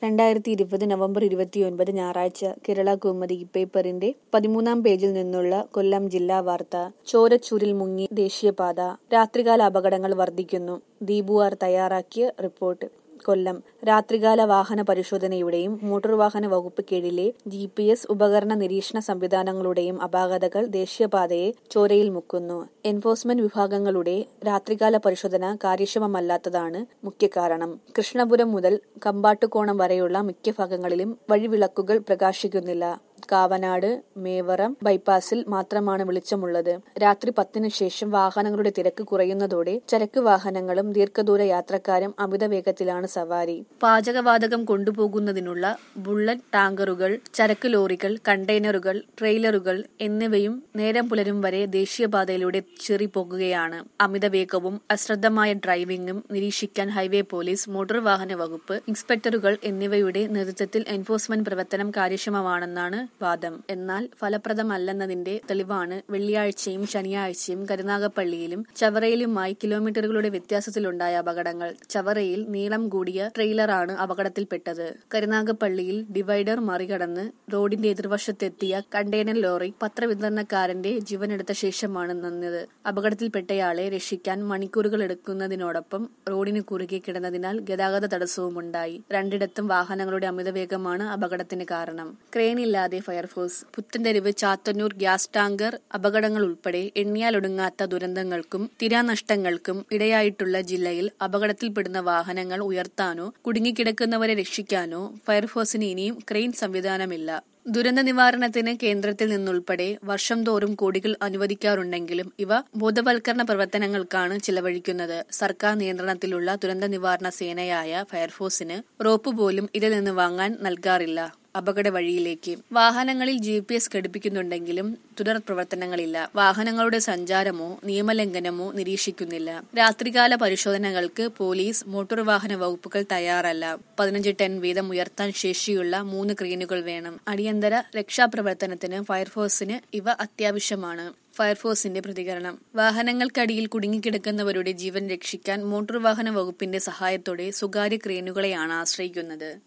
രണ്ടായിരത്തി ഇരുപത് നവംബർ ഇരുപത്തിയൊൻപത് ഞായറാഴ്ച കേരള കൗമുദി പേപ്പറിന്റെ പതിമൂന്നാം പേജിൽ നിന്നുള്ള കൊല്ലം ജില്ലാ വാർത്ത ചോരച്ചൂരിൽ മുങ്ങി ദേശീയപാത രാത്രികാല അപകടങ്ങൾ വർദ്ധിക്കുന്നു ദീപുആർ തയ്യാറാക്കിയ റിപ്പോർട്ട് കൊല്ലം രാത്രികാല വാഹന പരിശോധനയുടെയും മോട്ടോർ വാഹന വകുപ്പ് കീഴിലെ ജി പി എസ് ഉപകരണ നിരീക്ഷണ സംവിധാനങ്ങളുടെയും അപാകതകൾ ദേശീയപാതയെ ചോരയിൽ മുക്കുന്നു എൻഫോഴ്സ്മെന്റ് വിഭാഗങ്ങളുടെ രാത്രികാല പരിശോധന കാര്യക്ഷമമല്ലാത്തതാണ് മുഖ്യ കാരണം കൃഷ്ണപുരം മുതൽ കമ്പാട്ടുകോണം വരെയുള്ള മിക്ക ഭാഗങ്ങളിലും വഴിവിളക്കുകൾ പ്രകാശിക്കുന്നില്ല കാവനാട് മേവറം ബൈപ്പാസിൽ മാത്രമാണ് വെളിച്ചമുള്ളത് രാത്രി പത്തിന് ശേഷം വാഹനങ്ങളുടെ തിരക്ക് കുറയുന്നതോടെ ചരക്ക് വാഹനങ്ങളും ദീർഘദൂര യാത്രക്കാരും അമിത വേഗത്തിലാണ് സവാരി പാചകവാതകം കൊണ്ടുപോകുന്നതിനുള്ള ബുള്ളറ്റ് ടാങ്കറുകൾ ചരക്ക് ലോറികൾ കണ്ടെയ്നറുകൾ ട്രെയിലറുകൾ എന്നിവയും നേരം പുലരും വരെ ദേശീയപാതയിലൂടെ ചെറിപ്പോകുകയാണ് അമിത വേഗവും അശ്രദ്ധമായ ഡ്രൈവിംഗും നിരീക്ഷിക്കാൻ ഹൈവേ പോലീസ് മോട്ടോർ വാഹന വകുപ്പ് ഇൻസ്പെക്ടറുകൾ എന്നിവയുടെ നേതൃത്വത്തിൽ എൻഫോഴ്സ്മെന്റ് പ്രവർത്തനം കാര്യക്ഷമമാണെന്നാണ് വാദം എന്നാൽ ഫലപ്രദമല്ലെന്നതിന്റെ തെളിവാണ് വെള്ളിയാഴ്ചയും ശനിയാഴ്ചയും കരുനാഗപ്പള്ളിയിലും ചവറയിലുമായി കിലോമീറ്ററുകളുടെ വ്യത്യാസത്തിലുണ്ടായ അപകടങ്ങൾ ചവറയിൽ നീളം കൂടിയ ട്രെയിലറാണ് അപകടത്തിൽപ്പെട്ടത് കരുനാഗപ്പള്ളിയിൽ ഡിവൈഡർ മറികടന്ന് റോഡിന്റെ എതിർവശത്തെത്തിയ കണ്ടെയ്നർ ലോറി പത്രവിതരണക്കാരന്റെ ജീവനെടുത്ത ശേഷമാണ് നന്നത് അപകടത്തിൽപ്പെട്ടയാളെ രക്ഷിക്കാൻ മണിക്കൂറുകൾ എടുക്കുന്നതിനോടൊപ്പം റോഡിന് കുറുകെ കിടന്നതിനാൽ ഗതാഗത തടസ്സവുമുണ്ടായി രണ്ടിടത്തും വാഹനങ്ങളുടെ അമിതവേഗമാണ് അപകടത്തിന് കാരണം ക്രെയിനില്ലാതെ fire force Puthentheruvu Chathannoor gas tanker അപകടങ്ങൾ ഉൾപ്പെടെ എണ്ണിയാലൊടുങ്ങാത്ത ദുരന്തങ്ങൾക്കും തിരാനഷ്ടങ്ങൾക്കും ഇടയായിട്ടുള്ള ജില്ലയിൽ അപകടത്തിൽപ്പെടുന്ന വാഹനങ്ങൾ ഉയർത്താനോ കുടുങ്ങിക്കിടക്കുന്നവരെ രക്ഷിക്കാനോ ഫയർഫോഴ്സിന് ഇനിയും ക്രെയിൻ സംവിധാനമില്ല ദുരന്ത നിവാരണത്തിന് കേന്ദ്രത്തിൽ നിന്നുൾപ്പെടെ വർഷം തോറും കോടികൾ അനുവദിക്കാറുണ്ടെങ്കിലും ഇവ ബോധവൽക്കരണ പ്രവർത്തനങ്ങൾക്കാണ് ചിലവഴിക്കുന്നത് സർക്കാർ നിയന്ത്രണത്തിലുള്ള ദുരന്ത നിവാരണ സേനയായ ഫയർഫോഴ്സിന് റോപ്പ് പോലും ഇതിൽ നിന്ന് വാങ്ങാൻ നൽകാറില്ല അപകട വഴിയിലേക്ക് വാഹനങ്ങളിൽ ജി പി എസ് ഘടിപ്പിക്കുന്നുണ്ടെങ്കിലും തുടർ പ്രവർത്തനങ്ങളില്ല വാഹനങ്ങളുടെ സഞ്ചാരമോ നിയമലംഘനമോ നിരീക്ഷിക്കുന്നില്ല രാത്രികാല പരിശോധനകൾക്ക് പോലീസ് മോട്ടോർ വാഹന വകുപ്പുകൾ തയ്യാറല്ല പതിനഞ്ച് ടൺ വീതം ഉയർത്താൻ ശേഷിയുള്ള മൂന്ന് ക്രെയിനുകൾ വേണം അടിയന്തര രക്ഷാപ്രവർത്തനത്തിന് ഫയർഫോഴ്സിന് ഇവ അത്യാവശ്യമാണ് ഫയർഫോഴ്സിന്റെ പ്രതികരണം വാഹനങ്ങൾക്കടിയിൽ കുടുങ്ങിക്കിടക്കുന്നവരുടെ ജീവൻ രക്ഷിക്കാൻ മോട്ടോർ വാഹന വകുപ്പിന്റെ സഹായത്തോടെ സ്വകാര്യ ക്രെയിനുകളെയാണ് ആശ്രയിക്കുന്നത്